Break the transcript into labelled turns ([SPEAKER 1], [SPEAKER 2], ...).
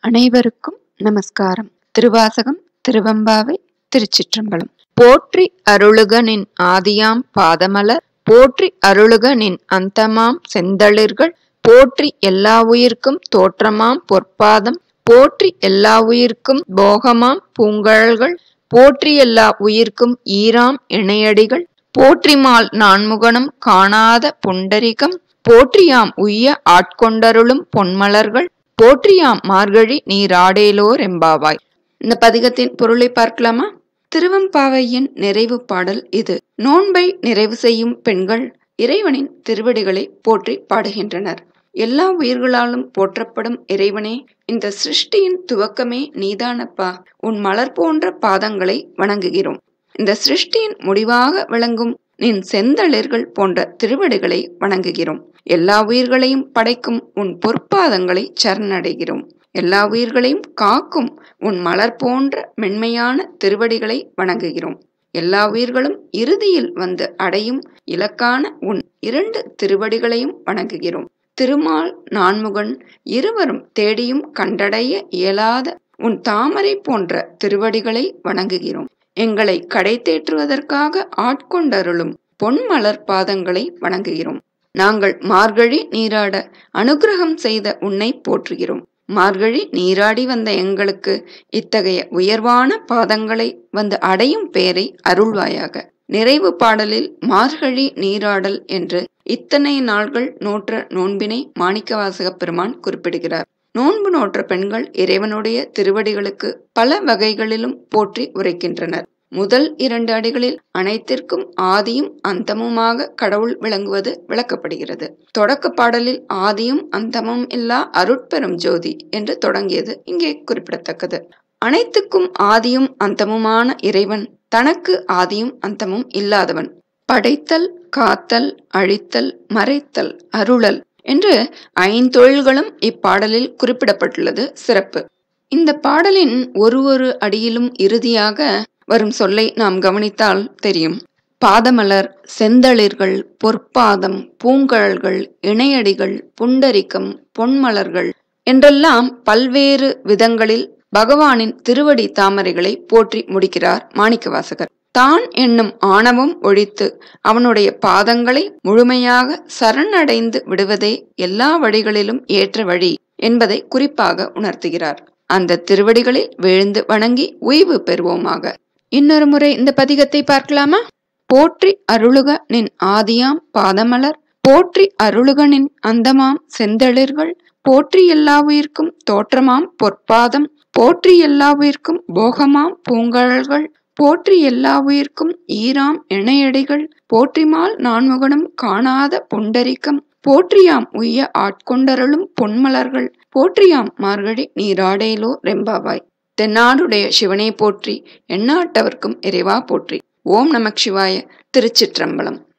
[SPEAKER 1] அனைவருக்கும் நமஸ்காரம் திருவாசகம் திருவம்பாவை திருச்சிற்றம்பலம் போற்றி அருளுக நின் ஆதியாம் பாதமலர் போற்றி அருளுக நின் அந்தமாம் செந்தளிர்கள் போற்றி எல்லா உயிர்க்கும் தோற்றமாம் பொற்பாதம் போற்றி எல்லா உயிர்க்கும் போகமாம் பூங்கழல்கள் போற்றி எல்லா உயிர்க்கும் ஈராம் இணையடிகள் போற்றிமால் நான்முகனும் காணாத புண்டரிகம் போற்றியாம் உய்ய ஆட்கொண்டருளும் பொன்மலர்கள் போற்றியாம் மார்கழி நீராடேலோர் எம்பாவாய் இந்த பதிகத்தின் பொருளை பார்க்கலாமா திருவம்பாவையின் நிறைவு பாடல் இது நோன்பை நிறைவு செய்யும் பெண்கள் இறைவனின் திருவடிகளை போற்றி பாடுகின்றனர் எல்லா உயிர்களாலும் போற்றப்படும் இறைவனே இந்த சிருஷ்டியின் துவக்கமே நீதானப்பா உன் மலர் போன்ற பாதங்களை வணங்குகிறோம் இந்த சிருஷ்டியின் முடிவாக விளங்கும் நின் செந்தளிர்கள் போன்ற திருவடிகளை வணங்குகிறோம் எல்லா உயிர்களையும் படைக்கும் உன் பொற்பாதங்களை சரணடைகிறோம் எல்லா உயிர்களையும் காக்கும் உன் மலர் போன்ற மென்மையான திருவடிகளை வணங்குகிறோம் எல்லா உயிர்களும் இறுதியில் வந்து அடையும் இலக்கான உன் இரண்டு திருவடிகளையும் வணங்குகிறோம் திருமால் நான்முகன் இருவரும் தேடியும் கண்டடைய இயலாத உன் தாமரை போன்ற திருவடிகளை வணங்குகிறோம் எங்களை கடை தேற்றுவதற்காக ஆட்கொண்டருளும் பொன்மலர் பாதங்களை வணங்குகிறோம் நாங்கள் மார்கழி நீராட அனுகிரகம் செய்த உன்னை போற்றுகிறோம் மார்கழி நீராடி வந்த எங்களுக்கு இத்தகைய உயர்வான பாதங்களை வந்து அடையும் பேரை அருள்வாயாக நிறைவு பாடலில் மார்கழி நீராடல் என்று இத்தனை நாள்கள் நோற்ற நோன்பினை மாணிக்கவாசக பெருமான் குறிப்பிடுகிறார் நோன்பு நோற்ற பெண்கள் இறைவனுடைய திருவடிகளுக்கு பல வகைகளிலும் போற்றி உரைக்கின்றனர் முதல் இரண்டு அடிகளில் அனைத்திற்கும் ஆதியும் அந்தமுமாக கடவுள் விளங்குவது விளக்கப்படுகிறது தொடக்க பாடலில் ஆதியும் அந்தமும் இல்லா அருட்பெரும் ஜோதி என்று தொடங்கியது இங்கே குறிப்பிடத்தக்கது அனைத்துக்கும் ஆதியும் அந்தமுமான இறைவன் தனக்கு ஆதியும் அந்தமும் இல்லாதவன் படைத்தல் காத்தல் அழித்தல் மறைத்தல் அருளல் என்று ஐந்தொழில்களும் இப்பாடலில் குறிப்பிடப்பட்டுள்ளது சிறப்பு இந்த பாடலின் ஒரு ஒரு அடியிலும் இறுதியாக வரும் சொல்லை நாம் கவனித்தால் தெரியும் பாதமலர் செந்தளிர்கள் பொற்பாதம் பூங்கழல்கள் இணையடிகள் புண்டரிக்கம் பொன்மலர்கள் என்றெல்லாம் பல்வேறு விதங்களில் பகவானின் திருவடி தாமரைகளை போற்றி முடிக்கிறார் மாணிக்கவாசகர் தான் என்னும் ஆணவம் ஒழித்து அவனுடைய பாதங்களை முழுமையாக சரணடைந்து விடுவதே எல்லா வழிகளிலும் ஏற்ற வழி என்பதை குறிப்பாக உணர்த்துகிறார் அந்த திருவடிகளில் விழுந்து வணங்கி உய்வு பெறுவோமாக இன்னொரு முறை இந்த பதிகத்தை பார்க்கலாமா போற்றி அருளுக நின் ஆதியாம் பாதமலர் போற்றி அருளுக நின் அந்தமாம் செந்தளிர்கள் போற்றி எல்லா உயிர்க்கும் தோற்றமாம் பொற்பாதம் போற்றி எல்லா உயிர்க்கும் போகமாம் பூங்கழல்கள் போற்றி எல்லா உயிர்க்கும் ஈராம் இணையடிகள் போற்றிமால் நான்முகனும் காணாத புண்டரிக்கம் போற்றியாம் உய்ய ஆட்கொண்டருளும் பொன்மலர்கள் போற்றியாம் மார்கழி நீராடேலோ ரெம்பாவாய் தென்னாடுடைய சிவனை போற்றி எண்ணாட்டவர்க்கும் இறைவா போற்றி ஓம் நமக் சிவாய திருச்சிற்றம்பலம்